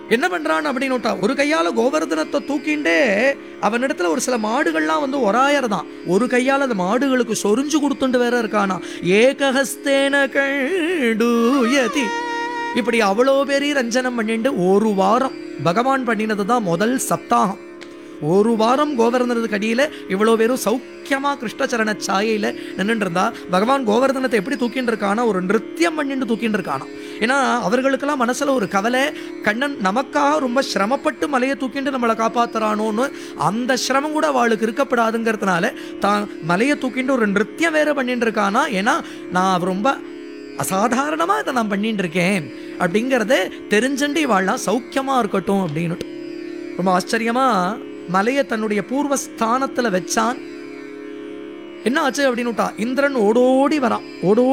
என்ன பண்றான் அப்படின்னுட்டா ஒரு கையால கோவர்தனத்தை தூக்கிண்டே அவனிடத்துல ஒரு சில மாடுகள்லாம் வந்து ஒராயறதான் ஒரு கையால அந்த மாடுகளுக்கு சொரிஞ்சு கொடுத்துட்டு வேற இருக்கானா ஏகஹஸ்தேன கண்டூயதி இப்படி அவ்வளோ பேரையும் ரஞ்சனம் பண்ணிட்டு ஒரு வாரம் பகவான் பண்ணினது தான் முதல் சப்தாகம் ஒரு வாரம் கோவர்தனத்துக்கு அடியில் இவ்வளோ பேரும் சௌக்கியமாக கிருஷ்ணச்சரண சாயையில் நின்றுட்டு இருந்தா பகவான் கோவர்தனத்தை எப்படி தூக்கிட்டு இருக்கானா ஒரு நிருத்தியம் பண்ணிட்டு தூக்கிட்டு இருக்கானா ஏன்னா அவர்களுக்கெல்லாம் மனசில் ஒரு கவலை கண்ணன் நமக்காக ரொம்ப சிரமப்பட்டு மலையை தூக்கிட்டு நம்மளை காப்பாத்துறானோன்னு அந்த சிரமம் கூட அவளுக்கு இருக்கப்படாதுங்கிறதுனால தான் மலையை தூக்கிட்டு ஒரு நிருத்தியம் வேற பண்ணிட்டு இருக்கானா ஏன்னா நான் ரொம்ப அசாதாரணமாக இதை நான் பண்ணிட்டு இருக்கேன் அப்படிங்கிறத தெரிஞ்சுட்டு இவாள்லாம் சௌக்கியமாக இருக்கட்டும் அப்படின்னு ரொம்ப ஆச்சரியமா மலையை தன்னுடைய பூர்வ ஸ்தானத்துல வச்சான் என்ன ஆச்சு அப்படின்னு இந்திரன் ஓடோடி வரான் ஓடோ